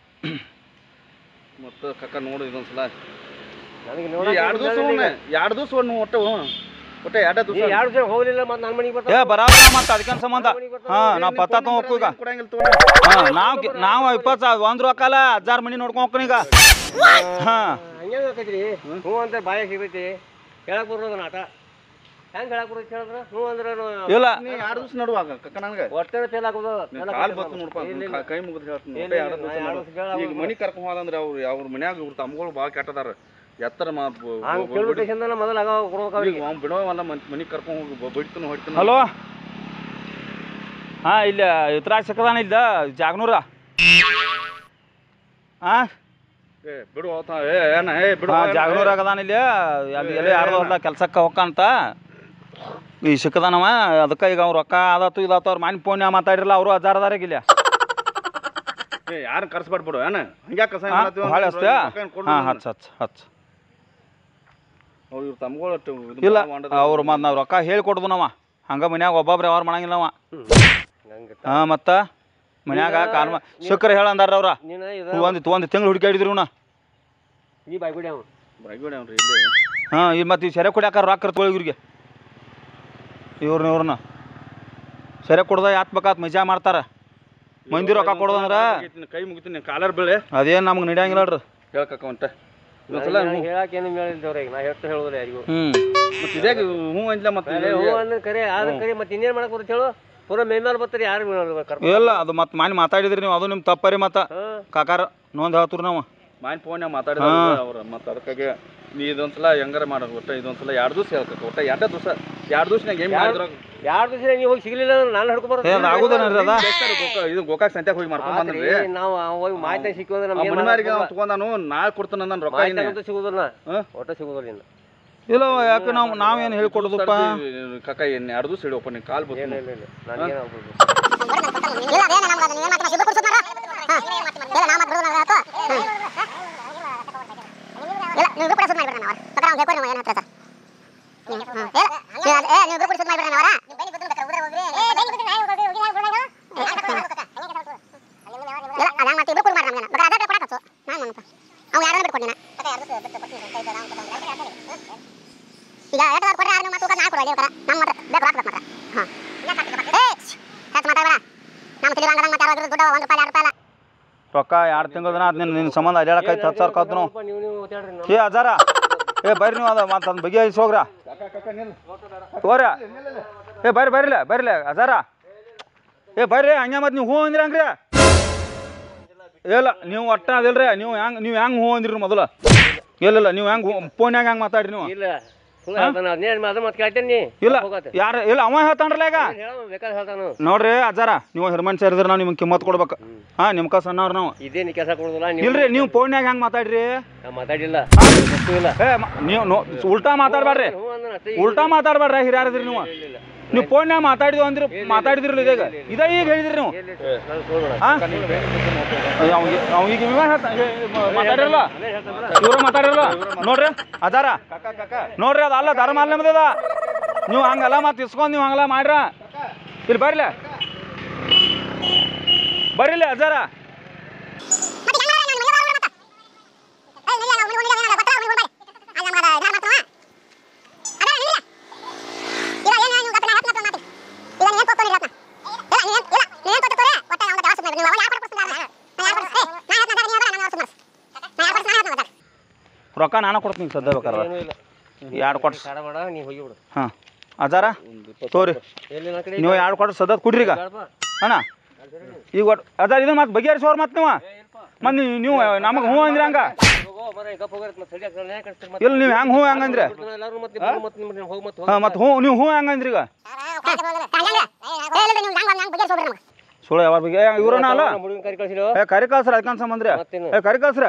ಮತ್ತೆ ಕಕ್ಕ ನೋಡು ಇದೊಂದ್ಸಲ ನನಗೆ ಈ ನೋಡಕ್ಕೆ ಎರಡು ದಿವಸ ಎರಡು ದಿವಸ ಒಟ್ಟು ಒಟ್ಟು ಒಟ್ಟು ಎರಡೇ ದಿವಸ ನೀ ಎರಡು ಜನ ಹೋಗ್ಲಿಲ್ಲ ಮತ್ತೆ ನನ್ನ ಮನೆಗೆ ಏ ಬರ್ತಾವ ಬರಾಬರ ಮತ್ತೆ ಅದಕ್ಕೇನು ಸಂಬಂಧ ಹಾಂ ನಾ ಪತ್ತ ತೊಗೊಕ್ಕೂ ಈಗ ಕೊಡಂಗಿಲ್ಲ ತಗೊಂಡು ಹಾಂ ನಾವು ನಾವು ಇಪ್ಪತ್ತು ಸಾವಿರ ಒಂದು ರೊಕ್ಕ ಅಲ್ಲ ಹಜಾರ್ ಮನಿ ನೋಡ್ಕೊಂಡ್ ಹೋಗ್ತೀನಿ ಈಗ ಹಾಂ ಹಂಗೆ ಆಕೈತ್ರಿ ಹ್ಞೂ ಅಂತ ಬಾಯ ಸಿಗೈತಿ ಹೇಳಕ್ ಬರೋದು ನಾಟ ಹೆಂಗ್ ಹೇಳಕ್ ಬರೋದು ಹೇಳಿದ್ರ ಹ್ಞೂ ಅಂದ್ರೆ ಇಲ್ಲ ನೀ ಎರಡು ದಿವಸ ನಡುವಾಗ ಕಕ್ಕ ನನಗೆ ಒಟ್ಟೆ ಫೇಲ್ ಆಗೋದು ನೀನ್ ಕಾಲ್ ಬತ್ತು ನೋಡ್ಪ ಕಾ- ಕೈ ಮುಗಿದು ಹೇಳ್ತೀನಿ ಇಲ್ಲ, ಒಟ್ಟೆ ಇಲ್ಲ, ಎರಡು ದಿವಸ ನಾ ಎರಡು ನಡು. ದಿವಸ ಕೇಳಾಗ ಈಗ ಮನಿ ಕರ್ಕೊಂಡ್ ಹೋದಂದ್ರೆ ಅವ್ರು ಅವ್ರ ಮನ್ಯಾಗ ಇವ್ರ ತಮ್ಮಗಳು ಭಾಳ ಕೆಟ್ಟದಾರ ಎತ್ತರ ಮಾ ಬ- ಹಂಗೆ ಬ- ಕೇಳು ಬಡಿ- ಸ್ಟೇಷನ್ದಾಗ ಮೊದಲು ಆಗ ಕೊಡ್ಬೇಕು ಈಗ ಅವ್ರಿಗೆ ಅವ್ನು ಬಿಡೋವಲ್ಲ ಮನಿ ಕರ್ಕೊಂಡ್ ಹೋಗಿ ಬ- ಬಡಿತಾನ ಹೊಡಿತಾನ ಹಲೋ ಹಾಂ ಇಲ್ಲಿ ಇತ್ರಾಗ ಸಿಕ್ಕದಾನ ಇಲ್ಲ ಜಾಗನೂರ ಹಾಂ ಏ ಬಿಡು ಆತ ಏ ಏನ ಏ ಬಿಡು ಹಾಂ ಏನ, ಜಾಗನೂರಾಗ ಅದಾನ ಇಲ್ಲಿ ಅಲ್ಲಿ ಎಲ್ಲಿ ಯಾರ್ದೋ ಹೊಲ್ದ ಕೆಲ್ಸಕ್ಕೆ ಹೋಗ್ಕಂತ ಈ ಸಿಕ್ಕದಾನವ ಅದಕ್ಕೆ ಈಗ ಅವ್ರು ರೊಕ್ಕ ಆದತ್ತು ಇದಾತು ಅವ್ರು ಮನೆ ಫೋನ್ ಮಾತಾಡಿರಲ್ಲ ಅವರು ಹಜಾರ್ ಅದಾರ ಇಲ್ಲಿ ಏ ಯಾರು ಕರ್ಸ್ಬಾರ್ದು ಬಿಡು ಏನ ಹಂಗ್ಯಾಕ ಕಸ ಭಾಳ ಹಚ್ತೀಯ ಹಾಂ ಹಚ್ ಹಚ್ ಹಚ್ ಅವ್ರು ಇವ್ರ ತಮ್ಮಗಳು ಅಷ್ಟು ಇದು ಇಲ್ಲ ಭಾಳ ಮಾಡದ. ಅವ್ರು ಮತ್ತು ನಾವು ರೊಕ್ಕ ಹೇಳಿ ಕೊಡ್ದು ನಾವ ಹಂಗೆ ಮನ್ಯಾಗ ಒಬ್ಬೊಬ್ರು ಯಾವಾರು ಮಾಡಂಗಿಲ್ಲ ಅವ ಹಂಗೆ ಹಾಂ ಮತ್ತು ಮನ್ಯಾಗ ಕಾಲ್ ಶುಕ್ರ ಹೇಳಂದಾರ ಅವ್ರ ನೀನು ಇದು ಒಂದು ಒಂದು ತಿಂಗಳು ಹುಡುಕಾಡಿದ್ರು ಇವ್ನ ನೀ ಬಾಯ್ಬಿಡಿ ಅವ್ನು ಬಾಯ್ಬಿಡಿ ಅವ್ನ್ರಿ ಇಲ್ಲಿ ಹಾಂ ಈ ಮತ್ತು ಈ ಸೆರೆ ಕುಡಿಯಾಕ ರೊಕ್ಕ ಇರ್ತವೆ ಇವ್ರಿಗೆ ಇವ್ರನ್ನ ಇವ್ರನ್ನ ಸೆರೆ ಕುಡ್ದ ಯಾತ್ ಬೇಕಾತ್ ಮಜಾ ಮಾಡ್ತಾರ ಮಂದಿ ರೊಕ್ಕ ಕೊಡೋದಂದ್ರ ಮುಗಿತೀನಿ, ಕೈ ಮುಗಿತೀನಿ ಕಾಲರ್ ಬೀಳೆ ಅದೇನು ನಮ್ಗೆ ನಡೆಯಂಗಿಲ್ಲ ನೋಡ್ರಿ ಹೇಳ್ಕಕ್ಕ ಒಂಟ ಇನ್ನೊಂದ್ಸಲ ನನಗೆ ಹೇಳಕ್ಕೆ ಏನು ಹೇಳಿದ್ದವ್ರೆ ಈಗ ನಾ ಎಷ್ಟು ಹೇಳೋದಿಲ್ಲ ಯಾರಿಗೂ ಹ್ಞೂ ಮತ್ತೆ ಇದೇ ಹ್ಞೂ ಅಂದ್ಲ ಮತ್ತೆ ಅದೇ ಹ್ಞೂ ಅಂದ್ರೆ ಕರೆ ಆದ್ರೆ ಕರೆ ಮತ್ತೆ ಇನ್ನೇನು ಮಾಡಕ್ ಬರುತ್ತೆ ಹೇಳು ಪೂರ ಮೇಲ್ಮೇಲೆ ಬರ್ತಾರೆ ಯಾರು ಕರ್ಕೊಂಡು ಇಲ್ಲ ಅದು ಮತ್ತೆ ಮನೆ ಮಾತಾಡಿದ್ರಿ ನೀವು ಅದು ನಿಮ್ಮ ತಪ್ಪರಿ ಮತ್ತು ಹಾಂ ಕಾಕಾರ ನೋಂದ್ ಹೇಳ್ತೀರಿ ನಾವು ಮಾನ್ ಫೋನ್ಯಾಗ ಮಾತಾಡಿದ ಅವ್ರ ಮತ್ತೆ ಅದಕ್ಕಾಗಿ ನೀ ಇದೊಂದ್ಸಲ ಹೆಂಗಾರ ಮಾಡೋದು ಒಟ್ಟ ಇದೊಂದ್ಸಲ ಎರಡು ದಿವಸ ಹೇಳ್ಕಕ್ಕ ಒಟ್ಟ ಎರಡೇ ದಿವಸ ಎರಡು ದಿವಸ ಏನ್ ಮಾಡಿದ್ರ ಎರಡು ದಿವಸ ನೀವು ಹೋಗಿ ಸಿಗ್ಲಿಲ್ಲ ಅಂದ್ರೆ ನಾನು ಹಿಡ್ಕೊಂಡು ಏ ಅದು ಆಗುದೇನ್ರಿ ಅದ ಇದು ಗೋಕಾಕ್ ಸಂತ್ಯಾಗ ಹೋಗಿ ಮಾಡ್ಕೊಂಡ್ ಬಂದ್ರಿ ನಾವು ಹೋಗಿ ಮಾಹಿತಿ ಸಿಕ್ಕು ಅಂದ್ರೆ ಆ ನಮ್ಗೆ ಮನಿಮಾರಿಗೆ ಅವ್ನು ತಗೊಂಡಾನು ನಾಳೆ ಕೊಡ್ತಾನ ನನ್ನ ರೊಕ್ಕ ಮಾಹಿತಿ ಇನ್ನೇ. ಅಂತೂ ಸಿಗುದಿಲ್ಲ ಹಾ? ಒಟ್ಟು ಸಿಗುದಿಲ್ಲ ಇನ್ನು ಇಲ್ಲ ಯಾಕೆ ನಾವು ನಾವೇನು ಹೇಳ್ಕೊಡೋದಪ್ಪ ಕಕ್ಕ ಏನು ಎರಡು ದಿವಸ ಹಿಡಿಯಪ್ಪ ನೀನು ಕಾಲ್ ಇಲ್ಲ ಬರ್ತೀನಿ ಇಲ್ಲ ಇಲ್ಲ ನನಗೇನು ಆಗ್ಬೋದು ಇಲ್ಲ ಅದೇನ ನಮ್ಗೆ ಅದನ್ನ ಏನ್ ಮಾಡ್ತೀವಿ ಇಬ್ರು ಕುಡ್ಸೋದ್ ಮಾಡು. ಹಾ. ಇಲ್ಲ ನಾ ಮತ್ತೆ ಬಿಡೋದು ಆಯ್ತು ಹ್ಮ್. ಇಲ್ಲ ನೀವು ಇಬ್ರು ಕೂಡ ಸುತ್ತ ಮಾಡ್ಬಿಡ್ರಿ ನಾವು ಪಕ್ಕ ಅವ್ನು ಹೇಳ್ಕೊಡಿ ನಾವು ಏನು ಹೇಳ್ತಾರೆ ಹ್ಮ್. ಹ್ಮ್. ಇಲ್ಲ ನೀವು ಅದ್- ಏ ನೀವು ಇಬ್ರು ಕೂಡ ಸುತ್ತ ಮಾಡ್ಬಿಡ್ರಿ ನಾವು ಇಲ್ಲ ಅದಂಗ ಮಾಡ್ತೀವಿ ಇಬ್ರು ಕೂಡ ಮಾಡ್ರಿ ನಮ್ಗೆ ಬೇಕಾದ್ರೆ ಅದೇ ಕೊಡಕ್ಕೆ ನಾನು ಮಾಡ್ತಾ ಅವ್ನು ಯಾರನ್ನ ಬಿಟ್ಕೊಡ್ತೀನಿ ಈಗ ಎರಡು ಕೊಟ್ಟರೆ ಯಾರು ಮತ್ತೆ ನಾ ಕೊಡೋದು ನಮ್ಮ ಮಾತ್ರ ಬೇಕು ರಾಕ್ ಬೇಕು ಮಾತ್ರ ಹಾಂ ಏ ಹೆಚ್ಚು ಮಾತಾಡಬೇಡ ನಮ್ಮ ತಲೆ ಹಂಗದಂಗೆ ಮತ್ತೆ ಯಾರಾದ್ರೂ ದುಡ್ಡು ಒಂದು ರೂಪಾಯಿ ಎರಡು ರೂಪಾಯಿ ಅಲ್ಲ ರೊಕ್ಕ ಎರಡು ತಿಂಗಳ ದಿನ ನಿನ್ನ ನಿನ್ನ ಸಂಬಂಧ ಅಡ್ಯಾಡಕೈತೆ ಹತ್ತು ಸಾವಿರ ಕದ್ದು ನಾವು ಸ್ವಲ್ಪ ನೀವು ನೀವು ಓದಾಡ್ರಿ ನಾವು ಏ ಹಜಾರ ಏ ಬರ್ರಿ ನೀವು ಅದು ಮತ್ತೆ ಅದನ್ನ ಬಗೆಹರಿಸಿ ಹೋಗ್ರ ತಗೋರ ಏ ಬರ್ರಿ ಬರ್ರಿಲ್ಲ ಬರ್ರಿಲ್ಲ ಹಜಾರ ಏ ಬರ್ರಿ ಹಂಗೆ ಮತ್ತೆ ನೀವು ಹ್ಞೂ ಅಂದ್ರಿ ಹಂಗ್ರಿ ಇಲ್ಲ ನೀವು ಒಟ್ಟ ಅದಿಲ್ರಿ ನೀವು ಹೆಂಗೆ ನೀವು ಹೆಂಗೆ ಹ್ಞೂ ಅಂದ್ರಿ ಮೊದಲು ಇಲ್ಲ ನೀವು ಹೆಂಗೆ ಫೋನ್ಯಾಗ ಹೆಂಗೆ ಮಾತಾಡ್ರಿ ನೀವು ಇಲ್ಲ ಸುಳ್ಳು ಹೇಳ್ತಾನ ಅದನ್ನೇ ಅದು ಮತ್ತೆ ಕೇಳ್ತೇನೆ ನೀ ಇಲ್ಲ ಹೋಗತ್ತೆ ಯಾರು ಇಲ್ಲ ಅವ ಹೇಳ್ತಾನ್ರಲ್ಲ ಈಗ ಹೇಳ ಬೇಕಾದ್ರೆ ಹೇಳ್ತಾನು ನೋಡ್ರಿ ಅಜ್ಜಾರ ನೀವು ಹಿರ್ಮನ್ ಸೇರಿದ್ರೆ ನಾವು ನಿಮ್ಗೆ ಕಿಮ್ಮತ್ ಕೊಡ್ಬೇಕು ಹಾಂ ನಿಮ್ಕ ಸಣ್ಣವ್ರು ನಾವು ಇದೇನು ಕೆಲಸ ಕೊಡೋದಿಲ್ಲ ನೀವು ಇಲ್ರಿ ನೀವು ಫೋನ್ಯಾಗ ಹೆಂಗೆ ಮಾತಾಡ್ರಿ ನಾ ಮಾತಾಡಿಲ್ಲ ಹಾ? ಗೊತ್ತೂ ಇಲ್ಲ ಏ ಮ- ನೀವು ನೋ ಉಲ್ಟಾ ಮಾತಾಡ್ಬೇಡ್ರಿ ಹ್ಞೂ ಅಂದ್ರೆ ಅಷ್ಟೇ ಉಲ್ಟಾ ಮಾತಾಡ್ಬೇಡ್ರಿ ಹಿರಿಯಾರದ್ರಿ ನೀವು ಇಲ್ಲ ಇಲ್ಲ ನೀವು ಫೋನ್ಯಾಗ ಮಾತಾಡಿದ್ವು ಅಂದ್ರಿ ಮಾತಾಡಿದ್ರಲ್ಲ ಇದಾಗ ಇದ ಈಗ ಹೇಳಿದ್ರಿ ನೀವು ಎಲ್ಲಿ ನಾನು ತಗೊಳ್ಬೇಡ. ಹಾ ನೀವು ಬೇರೆ ಅವ್ನಿಗೆ ಅವ್ನಿಗೆ ವಿಮಾ ಹೇಳ್ತಾ ಮಾತಾಡಿರಲ್ಲ ಅದೇ ಹೇಳ್ತಾನಲ್ಲ. ಇವ್ರ ಮಾತಾಡಿರಲ್ಲ ನೋಡ್ರಿ ಅದಾರ ನೋಡ್ರಿ ಅದು ಅಲ್ಲ ಧರ್ಮ ಅಲ್ಲ ನಿಮ್ದು ಅದ ನೀವು ಹಂಗಲ್ಲ ಮತ್ತೆ ಇಸ್ಕೊಂಡು ನೀವು ಹಂಗಲ್ಲ ಮಾಡ್ರ ಇಲ್ಲಿ ಬರ್ಲಿ ಬರ್ರಿಲ್ಲ ಅಜಾರ ಮತ್ತೆ ಹೆಂಗ್ ಮಾಡೋದು ನಾನು ಮನೆ ಬಾಳ ಮತ್ತ ಏ ಇಲ್ಲ ಇಲ್ಲ ಉಳಿ ಉಳಿ ಗೊತ್ತಾ ಉಳಿ ಉಳಿ ಅಲ್ಲ ಮಗ ಧಾರ ಮಾಡ್ತಾವ ಅದ ಇಲ್ಲ ಇಲ್ಲ ಏನು ನೀವು ಗಪ್ಪ ಹತ್ತು ಮಾತು ಮಾತಿ ಇಲ್ಲ ನೀನು ಕೊಟ್ಟು ಇಲ್ಲ ಇಲ್ಲ ನೀನು ಇಲ್ಲ ನೀನು ಕೊಟ್ಟು ತೋರೆ ಒಟ್ಟ ಅವ್ನ ದಾಸ ಮಾಡಿ ನೀವು ಯಾವ ಪಡ್ಕೊಸ್ತಾರ ನಾನು ಯಾವ ಪಡ್ಸ ನಾ ಯಾಕೆ ಮಾತಾಡಿ ನೀವು ನಾನು ವಾಸ ಮಾಡ್ಸ ನಾ ಯಾವ ಪಡ್ಸ ನಾ ಮಾತಾಡ ರೊಕ್ಕ ನಾನು ಕೊಡ್ತೀನಿ ಸದ್ಯ ಬೇಕಾರೆ ಏನೂ ಇಲ್ಲ ಎರಡು ಕೊಡ್ಸ್ ಕಾಡ ಬೇಡ ನೀ ಹೋಗಿಬಿಡು ಹಾಂ ಅಜಾರ ತೋರಿ ಎಲ್ಲಿ ನನ್ನ ಕಡೆ ನೀವು ಎರಡು ಕೊಡ್ರಿ ಸದ್ಯದ ಕುಡ್ರಿ ಈಗ ಬೇಡಪ್ಪ. ಅಣ್ಣ ಈಗ ಒಟ್ಟು ಅದಾರ ಇದು ಮತ್ತೆ ಬಗೆಹರಿಸೋರು ಮತ್ತೆ ನೀವು ಮತ್ತೆ ನೀವು ನೀವು ನಮಗೆ ಹ್ಞೂ ಅಂದ್ರಿ ಹಂಗ ಹೋಗೋ ಮರ ಗಪ್ಪ ಹೋಗಿರತ್ ಮತ್ತೆ ಸರಿಯಾಗಿ ಕಳ್ಳ ನ್ಯಾಯ ಕಳಿಸ್ತೀರಿ ಮತ್ತೆ. ಇಲ್ಲ ನೀವು ಹೆಂಗೆ ಹ್ಞೂ ಹೆಂಗಂದ್ರೆ ಬಿಡ್ತಾನೆ ಎಲ್ಲಾರು ಮತ್ತೆ ನೀವು ಮತ್ತೆ ನಿಮ್ಮ ಹೋಗಿ ಮತ್ತೆ ಹಾಂ ಮತ್ತೆ ಹ್ಞೂ ನೀವು ಹ್ಞೂ ಹೆಂಗಂದ್ರಿ ಈಗ ಸುಳ್ಳು ಯಾವ ಬಗ್ಗೆ ಇವ್ರನ್ನ ಅಲ್ಲ ಮುಡುಗಿನ ಕರಿ ಕಳಿಸಿರೋ ಏ ಕರಿ ಕಳ್ಸ್ರಿ ಅದಕ್ಕೆ ಸಂಬಂಧ್ರಿ ಮತ್ತೇನು? ಏ ಕರಿ ಕಳ್ಸ್ರಿ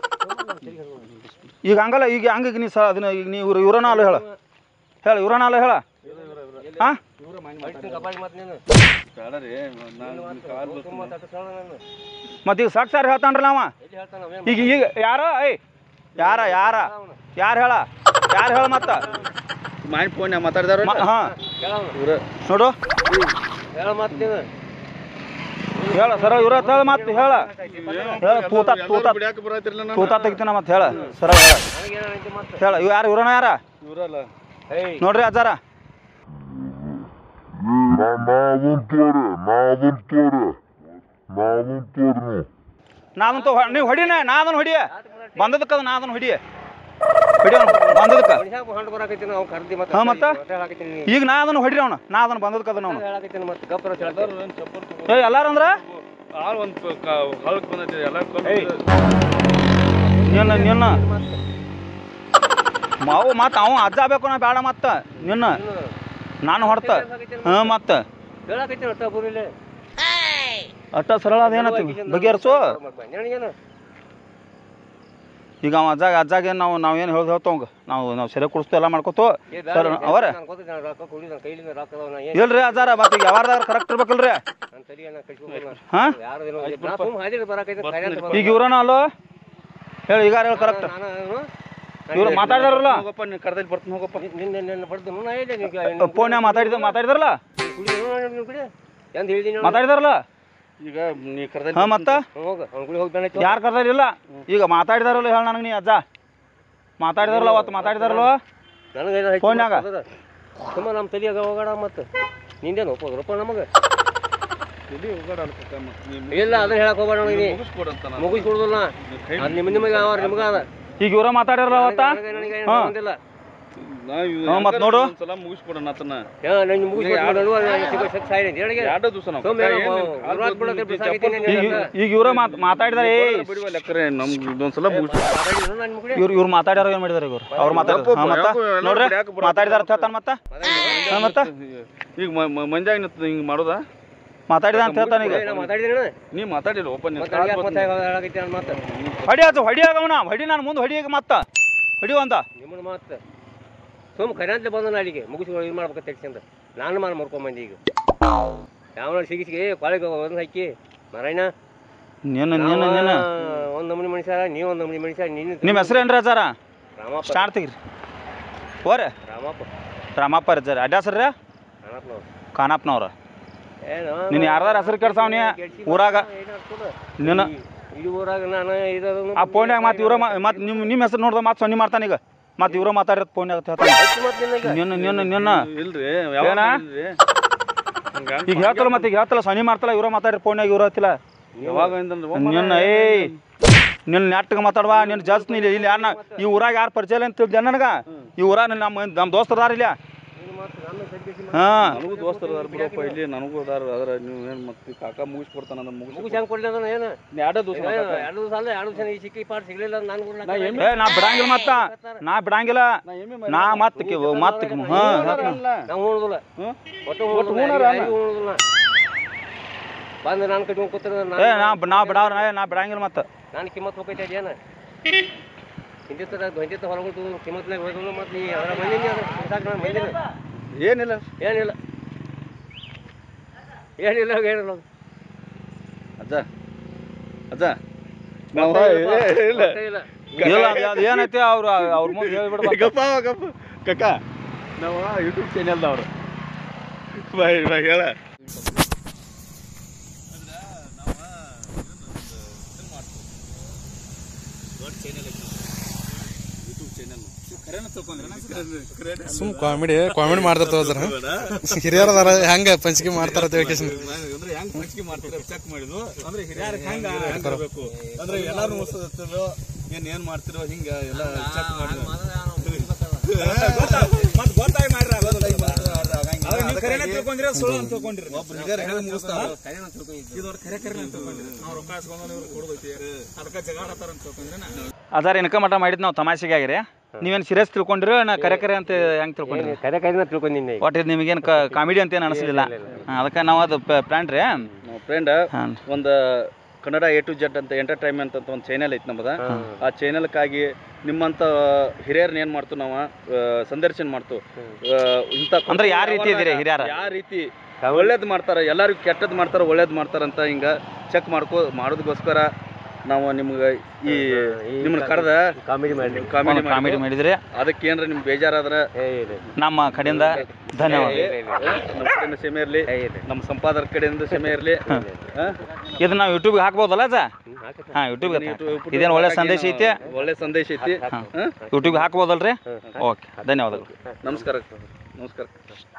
ಈಗ ಹಂಗಲ್ಲ ಈಗ ಹಂಗ ಈಗ ನೀ ಸ ಅದನ್ನ ಈಗ ನೀವು ಇವ್ರು ಇವ್ರನ್ನ ಅಲ್ಲ ಹೇಳ ಹೇಳ ಇವ್ರನ್ನ ಅಲ್ಲ ಹೇಳ ಹಾಂ ಹೊಡಿತೀನಿ ಕಪಾಳಿ ಮತ್ತೆ ನೀನು ಬೇಡ ರೀ ನಾನು ಕಾಲ್ ತುಂಬ ತಟ್ಟು ಸರಳ ನಾನು ಮತ್ತೆ ಈಗ ಸಾಕು ಸಾರಿ ಹೇಳ್ತಾನ್ರಲ್ಲ ಅವ ಎಲ್ಲಿ ಹೇಳ್ತಾನ ಅವೇನ್ ಈಗ ಈಗ ಯಾರ ಏಯ್ ಯಾರ ಯಾರ ಯಾರು ಹೇಳ ಯಾರು ಹೇಳ ಮತ್ತ ಮಾಡಿ ಫೋನ್ ಮಾತಾಡಿದಾರ ಮ- ಹಾ ಕೇಳವನು ಇವ್ರ ನೋಡು ಹೇಳ ಮತ್ತೆ ನೀನು ಹೇಳ ಸರ ಇವ್ರ ಹೇಳ ಮತ್ತೆ ಹೇಳ ಹೇಳ ತೂತ ತೂತ ಬಿಡ್ಯಾಕ ಬರತ್ತಿರಲ್ಲ ನಾನು ತೂತ ತೆಗಿತಾನ ಮತ್ತೆ ಹೇಳ ಸರ ಹೇಳ ನನಗೇನೋ ಐತಿ ಮತ್ತೆ ಹೇಳ ಇವ್ ಯಾರು ಇವ್ರನ್ನ ಯಾರ ಇವ್ರಲ್ಲ ಏಯ್ ನೋಡ್ರಿ ಅಜ್ಜಾರ ನಾವಂತೋರೆ ನಾವಂತೋರೆ ನಾವಂತೋರ್ನು ನಾದಂತೂ ನೀವು ಹೊಡಿನ ನಾದನ್ ಹೊಡಿಯ ಬಂದದಕ್ಕದ ನಾದನ್ ಹೊಡಿಯ ಹೊಡಿಯ ಬಂದದಕ್ಕ ಮನುಷ್ಯ ಹಂಡು ಬರಾಕೈತಿ ನಾವು ಕರ್ದಿ ಮತ್ತೆ ಹಾ, ಮತ್ತ? ಹೇಳಾಕೈತೀನಿ ನೀ ಈಗ ನಾದನ್ ಹೊಡಿರಿ ಅವನು ನಾದನ್ ಬಂದದಕ್ಕದ ಅವನು ಹೇಳಾಕೈತೀನಿ ಮತ್ತೆ ಗಪ್ಪರ ಹೇಳ್ತಾರೆ ಏ ಎಲ್ಲಾರು ಅಂದ್ರ ಆಳ್ ಒಂದು ಹಳಕ್ ಬಂದೈತಿ ಎಲ್ಲ ನಿನ್ನ ನಿನ್ನ ಮಾವು ಮತ್ತೆ ಅವ ಅಜ್ಜ ಬೇಕು ನಾ ಬೇಡ ಮತ್ತ ನಿನ್ನ ನಾನು ಹೊಡ್ತ ಹಾಂ ಮತ್ತೆ ಹೇಳಾಕೈತೀನಿ ಅಷ್ಟ ಬುರಿಲೆ ಅಟ್ಟ ಸರಳ ಅದೇನತ್ತ ಬಗೆಹರಿಸು ನನಗೇನು ಈಗ ಅವ ಅಜ್ಜಾಗ ಅಜ್ಜಾಗ ಏನು ನಾವು ನಾವೇನು ಹೇಳ್ದು ಹೇಳ್ತವಂಗ ನಾವು ನಾವು ಸೆರೆ ಕುಡಿಸ್ತು ಎಲ್ಲ ಮಾಡ್ಕೋತು ಸರ್ ಅವರ ನಾನು ಗೊತ್ತಿದ್ದೆ ನಾನು ರೊಕ್ಕ ಕೊಡಿ ನನ್ನ ಕೈಲಿಂದ ರೊಕ್ಕ ಅದಾವ ನಾ ಏನು ಇಲ್ರಿ ಅಜ್ಜಾರ ಮತ್ತೆ ಈಗ ಯಾವಾರದಾಗ ಕರೆಕ್ಟ್ ಇರ್ಬೇಕಲ್ರಿ ನನ್ನ ತಲೆಯನ್ನ ಕಳ್ಸ್ಕೊಂಬಲ್ಲ ಹಾಂ ಯಾರು ಏನೋ ನಾ ಸುಮ್ಮ ಹಾದಿರಿ ಬರಾಕೈತಿ ಕರೆ ಅಂತ ಈಗ ಇವ್ರನ ಅಲ್ಲೋ ಹೇಳಿ ಈಗ ಹೇಳಿ ಕರೆಕ್ಟ್ ನಾನು ನಾನು ಇವ್ರು ಮಾತಾಡಿದಾರಲ್ಲ ಹೋಗಪ್ಪ ನೀನು ಕರ್ದಲ್ಲಿ ಬರ್ತೀನಿ ಹೋಗಪ್ಪ ನಿನ್ನ ನಿನ್ನ ಬಡ್ದು ನಾ ಹೇಳಿದೆ ನೀವು ಫೋನ್ಯಾಗ ಮಾತಾಡಿದ ಮಾತಾಡಿದಾರಲ್ಲ ಕುಡಿ ಕುಡಿ ಎಂತ ಹೇಳಿದ್ದೀನಿ ಮಾತಾಡಿದಾರಲ್ಲ ಈಗ ನೀ ಕರ್ದಲ್ಲಿ ಹಾಂ ಮತ್ತೆ ಹೋಗ ಅವ್ನ ಕುಡಿ ಹೋಗಿ ಬೇಡ ಯಾರು ಕರ್ದಾರಿಲ್ಲ ಈಗ ಮಾತಾಡಿದಾರಲ್ಲ ಹೇಳ ನನಗೆ ನೀ ಅಜ್ಜ ಮಾತಾಡಿದಾರಲ್ಲ ಅವತ್ತು ಮಾತಾಡಿದಾರಲ್ಲ ನನಗೆ ಫೋನ್ಯಾಗ? ಸುಮ್ಮ ನಮ್ಮ ತಲೆಯಾಗ ಹೋಗೋಣ ಮತ್ತೆ ನಿಂದೇನು ಒಪ್ಪೋದ್ರಪ್ಪ ನಮಗೆ ಎಲ್ಲಿ ಹೋಗಾಡ ಅನ್ಕಕ್ಕ ಮತ್ತೆ ನೀ ಇಲ್ಲ ಅದನ್ನ ಹೇಳಕ್ ಹೋಗ್ಬೇಡ ನನಗೆ ನೀ ಮುಗಿಸ್ಕೊಡಂತ ನಾನು ಮುಗಿಸ್ಕೊಡುದಿಲ್ಲ ಅದು ನಿಮ್ಮ ನಿಮಗೆ ಅವ ನಿಮ್ಗೆ ಅದ ಈಗ ಇವ್ರ ಮಾತಾಡಿರಲ್ಲ ಅವತ್ತ ನನಗೆ- ನನಗೆ ಏನು ಹಾ. ಸಂಬಂಧ ಇಲ್ಲ ನಾ ಇವ್ ಹಾ, ಮತ್ತ್ ಹೆಂಗಾರ ನೋಡು. ಒಂದ್ಸಲ ಮುಗಿಸ್ಕೊಡೋಣ ಆತನ ಯಾ ನಾನು ಮುಗಿಸ್ಕೊಟ್ಟು ಸಿಗೋ ಶಕ್ತಿ ಸಾಯ್ರಿ ಹೇಳಿ ಎರಡು ದಿವಸ ನಾವು ಸೋಮ್ಯ ಕಕ್ಕ ಏನ್ ಕಾಲ್ ಊರಾಗ್ ಬಿಡೋದು ಬಿದ್ದು ಬಿಸಾಕಿದ್ದೀನಿ ಚಪ್ಪಲ್ ಈಗ ಈಗ ಇವ್ರ ಮಾತ್ ಮಾತಾಡಿದಾರೆ ಏ ಬಿಡುವ- ಬಿಡುವ ಲೆಕ್ಕರೆ ನಮ್ಗೆ ಇದೊಂದ್ಸಲ ಮುಗಿಸ್ ನಾನು ಮುಗಿಡಿ ಇವ್ರು ಇವ್ರು ಮಾತಾಡ್ಯಾರ ಏನು ಮಾಡಿದಾರೆ ಇವ್ರು ಅವ್ರು ಮಾತಾಡ ಹಾಂ ಮತ್ತೆ ಯಾಕೋ ಎಲ್ಲ ನೋಡ್ರಿ ಯಾಕೆ ಬರೋದು? ಮಾತಾಡಿದಾರ ಅಂತ ಹೇಳ್ತಾನೆ ಮತ್ತೆ ಹಾಂ ಮತ್ತೆ ಈಗ ಮ- ಮ- ಮಂಜಾಗ ನಿಂತ ಹಿಂಗೆ ಮಾಡೋದಾ ಮಾತಾಡಿದ ಅಂತ ಹೇಳ್ತಾನೆ ಈಗ ನಾ ಮಾತಾಡಿದ್ದೀನಿ ನೀ ಮಾತಾಡಿಲ್ಲ ಓಪನ್ ಮತ್ತೆ ನನಗೆ ಯಾಕೆ ಮತ್ತೆ ಹೇಳಾಕೈತಿ ನಾನು ಮಾತು ಹೊಡಿ ಆತು ಹೊಡಿ ಆಗವನ ಹೊಡಿ ನಾನು ಮುಂದೆ ಹೊಡಿ ಈಗ ಮತ್ತೆ ಹೊಡಿವ ಅಂತ ನಿಮ್ಮನ್ನ ಮಾತು ಸುಮ್ ಖರೆ ಅಂತ ಬಂದ ಅಲ್ಲಿಗೆ ಮುಗಿಸ್ಕೊಂಡು ಇದು ಮಾಡ್ಬೇಕು ತೆಗ್ಸಂದ ನಾನು ಮಾಡಿ ಮಾಡ್ಕೊಂಬಂದಿ ಈಗ ಯಾವ ಸಿಗಿಸಿಗೆ ಕೊಳೆಗೆ ಒಂದು ಹಾಕಿ ಮರಣ್ಣ ನಿನ್ನ ನಿನ್ನ ನಿನ್ನ ಒಂದು ನಮೂನಿ ಮನುಷ್ಯ ನೀವು ಒಂದು ನಮೂನಿ ಮನುಷ್ಯ ನಿನ್ನ ನಿಮ್ಮ ಹೆಸರು ಏನ್ರಿ ಅಜಾರ ರಾಮಪ್ಪ ಸ್ಟಾರ್ಟ್ ತೆಗಿರಿ ಓರೆ ರಾಮಪ್ಪ ರಾಮಪ್ಪ ಅಜ್ಜಾರ ಅಡ್ಡ ಹೆಸರು ರೀ ರಾಮಪ್ಪನವ್ರು ಖಾನಪ್ಪನವ್ರ ಏನು ನಿನ್ನ ಯಾರ್ದಾರ ಹೆಸರು ಕೆಡ್ಸಾವ್ನಿ ಊರಾಗ ನಿನ್ನ ಇಡೀ ಊರಾಗ ನಾನು ಇರೋದು ಆ ಫೋನ್ಯಾಗ ಮತ್ತೆ ಇವ್ರ ಮತ್ತೆ ನಿಮ್ಮ ನಿಮ್ಮ ಹೆಸರು ನೋಡ್ದ ಮತ್ತೆ ಸೊನ್ನೆ ಮಾಡ್ತಾನೆ ಈಗ ಮತ್ತೆ ಇವ್ರ ಮಾತಾಡಿರೋದು ಫೋನ್ಯಾಗ ಹೇಳ್ತಾನೆ ಮತ್ತೆ ನಿನಗೆ ನಿನ್ನ ನಿನ್ನ ನಿನ್ನ ಇಲ್ರಿ ಯಾವಾಗ ಏನ? ಇಲ್ರಿ ಹಂಗ್ ಹೆಂಗ್ ಈಗ ಹೇಳ್ತಲ್ಲ ಮತ್ತೆ ಈಗ ಹೇಳ್ತಲ್ಲ ಸೊನ್ನೆ ಮಾಡ್ತಲ್ಲ ಇವ್ರ ಮಾತಾಡಿರೋ ಫೋನ್ಯಾಗ ಇವ್ರ ಹತ್ತಿಲ್ಲ ಯಾವಾಗ ಇಂದಂದ್ರೆ ಒಮ್ಮೆ ನಿನ್ನ ಏಯ್ ನಿನ್ನ ನೆಟ್ಟಗೆ ಮಾತಾಡ್ವಾ ನಿನ್ನ ಜಾಸ್ತಿ ಇಲ್ಲಿ ಇಲ್ಲಿ ಯಾರನ್ನ ಈ ಊರಾಗ ಯಾರು ಪರಿಚಯ ಇಲ್ಲ ಅಂತ ತಿಳಿದ ನನಗೆ ಈ ಊರಾಗ ನಮ್ಮ ನಮ್ಮ ದೋಸ್ತದಾರ ಇಲ್ಲ ಹಾಂ ನನಗೂ ದೋಸ್ತರು ಅದಾರ ಬಿಡಪ್ಪ ಇಲ್ಲಿ ನನಗೂ ಅದಾರ ಅದ್ರ ನೀವು ಏನು ಮತ್ತೆ ಕಾಕ ಮುಗಿಸ್ಕೊಡ್ತಾನ ಅಂದ್ರೆ ಮುಗಿಸ್ ಮುಗಿಸ್ ಹೆಂಗೆ ಕೊಡ್ಲಿ ಅಂದ್ರೆ ಏನು ಎರಡು ದಿವಸ ಎರಡು ದಿವಸ ಅಲ್ಲ ಎರಡು ದಿವಸ ಈ ಸಿಕ್ಕಿ ಪಾಟ್ ಸಿಗ್ಲಿಲ್ಲ ನಾನು ಕೂಡ ಏ ನಾ ಬಿಡಂಗಿಲ್ಲ ಮತ್ತ ನಾ ಬಿಡಂಗಿಲ್ಲ ನಾ ಮತ್ತೆ ಕಿ- ಮತ್ತೆ ಕಿ- ಹಾ ನಾವು ಉಣುದಿಲ್ಲ ಹ್ಮ್? ಒಟ್ಟು ಉಣುದಿಲ್ಲ ಯಾರಿಗೂ ಉಣುದಿಲ್ಲ ಬಂದು ನಾನು ಕಟ್ಕೊಂಡು ಕೂತ್ರ ಏ ನಾ ನಾ ಬಿಡಾವ್ರ ಏ ನಾ ಬಿಡಂಗಿಲ್ಲ ಮತ್ತೆ ನಾನು ಕಿಮ್ಮತ್ ಹೋಗೈತೆ ಅದೇನ ಹಿಂದಿತ್ತದ ಹಿಂದಿತ್ತ ಹೊರಗಳು ಕಿಮ್ಮತ್ಲಾಗ ಹೋಗೋದು ಮತ್ತೆ ನೀ ಅದರ ಮಂದಿನ ಅದು ಸಾಕು ನಾನು ಮಂದಿನ ಏನಿಲ್ಲ ಏನಿಲ್ಲ ಏನಿಲ್ಲ ಏನಿಲ್ಲ ಅಜ್ಜ ಅಜ್ಜ ನಾವು ಗೊತ್ತೇ ಇಲ್ಲ. ಇಲ್ಲ ಗೊತ್ತೇ ಇಲ್ಲ ಇಲ್ಲ ಅದು ಅದು ಏನೈತಿ ಅವ್ರು ಅವ್ರ ಮುಂದೆ ಹೇಳ್ಬಿಡ್ಬೇಕು ಗಪ್ಪ ಗಪ್ಪ ಕಕ್ಕ ನಾವು ಯೂಟ್ಯೂಬ್ ಚಾನೆಲ್ದವ್ರು ಬಾಯ್ ಬಾಯ್ ಹೇಳ ಸುಮ್ ಕಾಮಿಡಿ ಕಾಮಿಡಿ ಮಾಡ್ತಿರ್ತಾವ ಸರ್ ಹಿರಿಯರ್ ಅದಾರ ಹೆಂಗ ಪಂಚಿಕೆ ಮಾಡ್ತಾರ ತಿಳ್ಕೇಶನ್ ಅಂದ್ರೆ ಹೆಂಗ್ ಪಂಚಿಕೆ ಮಾಡ್ತಾರೆ ಚೆಕ್ ಮಾಡಿದ್ವು ಅಂದ್ರೆ ಹಿರಿಯರ್ ಹೆಂಗ ಹೆಂಗ್ ಇರ್ಬೇಕು ಅಂದ್ರೆ ಎಲ್ಲಾರು ಮುಗಿಸ್ತದೋ ಏನ್ ಏನ್ ಮಾಡ್ತಿರೋ ಹಿಂಗ ಎಲ್ಲ ಚೆಕ್ ಮಾಡಿ ಮತ್ ಗೊತ್ತಾಗಿ ಮಾಡ್ರಿ ಒಬ್ರು ಹಿರಿಯರ್ ಹೆಂಗ್ ಮುಗಿಸ್ತಾರ ಇದವ್ರ ಕರೆ ಕರೆ ಅಂತ ತಿಳ್ಕೊಂಡಿರಿ ನಾವು ರೊಕ್ಕ ಹಾಸ್ಕೊಂಡು ಇವ್ರು ಕೊಡೋದೈತಿ ಅದಕ್ಕೆ ಜಗಾಡತ್ತಾರ ಅಂತ ತಿಳ್ಕೊಂಡ್ರೆ ಅದಾರ ಇನ್ಕ ಮಟ ಮಾಡಿದ್ ನಾವು ತಮಾಷೆಗೆ ಆಗಿರಿ ನೀವೇನು ಸೀರಿಯಸ್ ತಿಳ್ಕೊಂಡಿರಿ ನಾ ಕರೆ ಕರೆ ಅಂತ ಹೆಂಗೆ ತಿಳ್ಕೊಂಡ್ರಿ ಕರೆ ಕೈನ ತಿಳ್ಕೊಂಡಿನಿ ಒಟ್ಟು ಇದು ನಿಮಗೇನು ಕಾಮಿಡಿ ಅಂತ ಏನು ಅನಿಸ್ಲಿಲ್ಲ ಅದಕ್ಕೆ ನಾವು ಅದು ಪ್ಲಾನ್ ರೀ ನಾವು ಫ್ರೆಂಡ್ ಹಾಂ ಒಂದು ಕನ್ನಡ ಎ ಟು ಜೆಡ್ ಅಂತ ಎಂಟರ್ಟೈನ್ಮೆಂಟ್ ಅಂತ ಒಂದು ಚಾನೆಲ್ ಐತಿ ನಮ್ಮದ ಆ ಚಾನೆಲ್ಕ್ಕಾಗಿ ನಿಮ್ಮಂತ ಹಿರಿಯರ್ನ ಏನ್ ಮಾಡ್ತು ನಾವು ಆ, ಸಂದರ್ಶನ ಮಾಡ್ತು ಆ, ಇಂಥ ಅಂದ್ರೆ ಯಾವ ರೀತಿ ಇದೀರಿ ಹಿರಿಯರ? ಯಾವ ರೀತಿ ಒಳ್ಳೇದ್ ಮಾಡ್ತಾರ ಎಲ್ಲರಿಗೂ ಕೆಟ್ಟದ್ ಮಾಡ್ತಾರ ಒಳ್ಳೇದ್ ಮಾಡ್ತಾರ ಅಂತ ಹಿಂಗ ಚೆಕ್ ಮಾಡ್ಕೋ ಮಾಡೋದಕ್ಕೋಸ್ಕರ ನಾವು ನಿಮ್ಗೆ ಈ ನಿಮ್ಮನ್ನ ಕರೆದ ಕಾಮಿಡಿ ಮಾಡಿ ಕಾಮಿಡಿ ಕಾಮಿಡಿ ಮಾಡಿದ್ರಿ ಅದಕ್ಕೆ ಏನ್ರ ನಿಮ್ಗೆ ಬೇಜಾರಾದ್ರೆ ಏ ಇಲ್ಲ ನಮ್ಮ ಕಡೆಯಿಂದ ಧನ್ಯವಾದ ನಮ್ಮ ಕಡೆಯಿಂದ ಕ್ಷಮೆ ಇರಲಿ ಏ ಇಲ್ಲ ನಮ್ಮ ಸಂಪಾದಕರ ಕಡೆಯಿಂದ ಕ್ಷಮೆ ಇರಲಿ ಇದು ನಾವು ಯೂಟ್ಯೂಬ್ಗೆ ಹಾಕ್ಬೋದಲ್ಲ ಅಜ್ಜ ಹಾಂ ಯೂಟ್ಯೂಬ್ಗೆ ಇದೇನು ಒಳ್ಳೆ ಸಂದೇಶ ಐತಿ ಒಳ್ಳೆ ಸಂದೇಶ ಐತಿ ಹಾ? ಯೂಟ್ಯೂಬ್ಗೆ ಹಾಕ್ಬೋದಲ್ರಿ ಓಕೆ ಧನ್ಯವಾದಗಳು ನಮಸ್ಕಾರ ನಮಸ್ಕಾರ